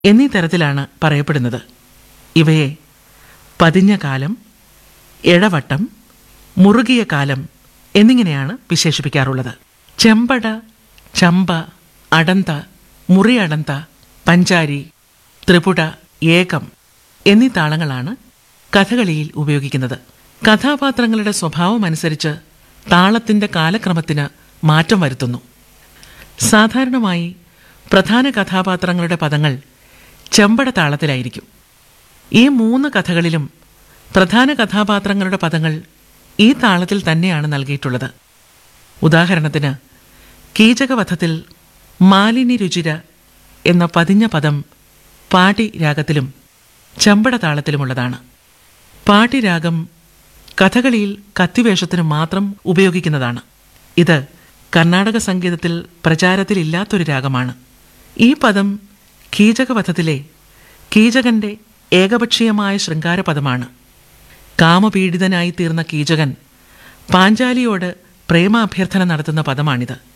എന്നീ തരത്തിലാണ് പറയപ്പെടുന്നത് ഇവയെ പതിഞ്ഞ കാലം എഴവട്ടം മുറുകിയ കാലം എന്നിങ്ങനെയാണ് വിശേഷിപ്പിക്കാറുള്ളത് ചെമ്പട ചമ്പ അടന്ത മുറിയടന്ത പഞ്ചാരി ത്രിപുട ഏകം എന്നീ താളങ്ങളാണ് കഥകളിയിൽ ഉപയോഗിക്കുന്നത് കഥാപാത്രങ്ങളുടെ സ്വഭാവമനുസരിച്ച് താളത്തിന്റെ കാലക്രമത്തിന് മാറ്റം വരുത്തുന്നു സാധാരണമായി പ്രധാന കഥാപാത്രങ്ങളുടെ പദങ്ങൾ ചെമ്പട താളത്തിലായിരിക്കും ഈ മൂന്ന് കഥകളിലും പ്രധാന കഥാപാത്രങ്ങളുടെ പദങ്ങൾ ഈ താളത്തിൽ തന്നെയാണ് നൽകിയിട്ടുള്ളത് ഉദാഹരണത്തിന് കീചകവധത്തിൽ മാലിനി രുചിര എന്ന പതിഞ്ഞ പദം പാടി രാഗത്തിലും ചെമ്പട താളത്തിലുമുള്ളതാണ് പാടി രാഗം കഥകളിയിൽ കത്തിവേഷത്തിന് മാത്രം ഉപയോഗിക്കുന്നതാണ് ഇത് കർണാടക സംഗീതത്തിൽ പ്രചാരത്തിലില്ലാത്തൊരു രാഗമാണ് ഈ പദം കീചകവധത്തിലെ കീചകന്റെ ഏകപക്ഷീയമായ ശൃംഗാരപദമാണ് കാമപീഡിതനായി തീർന്ന കീചകൻ പാഞ്ചാലിയോട് പ്രേമാഭ്യർത്ഥന നടത്തുന്ന പദമാണിത്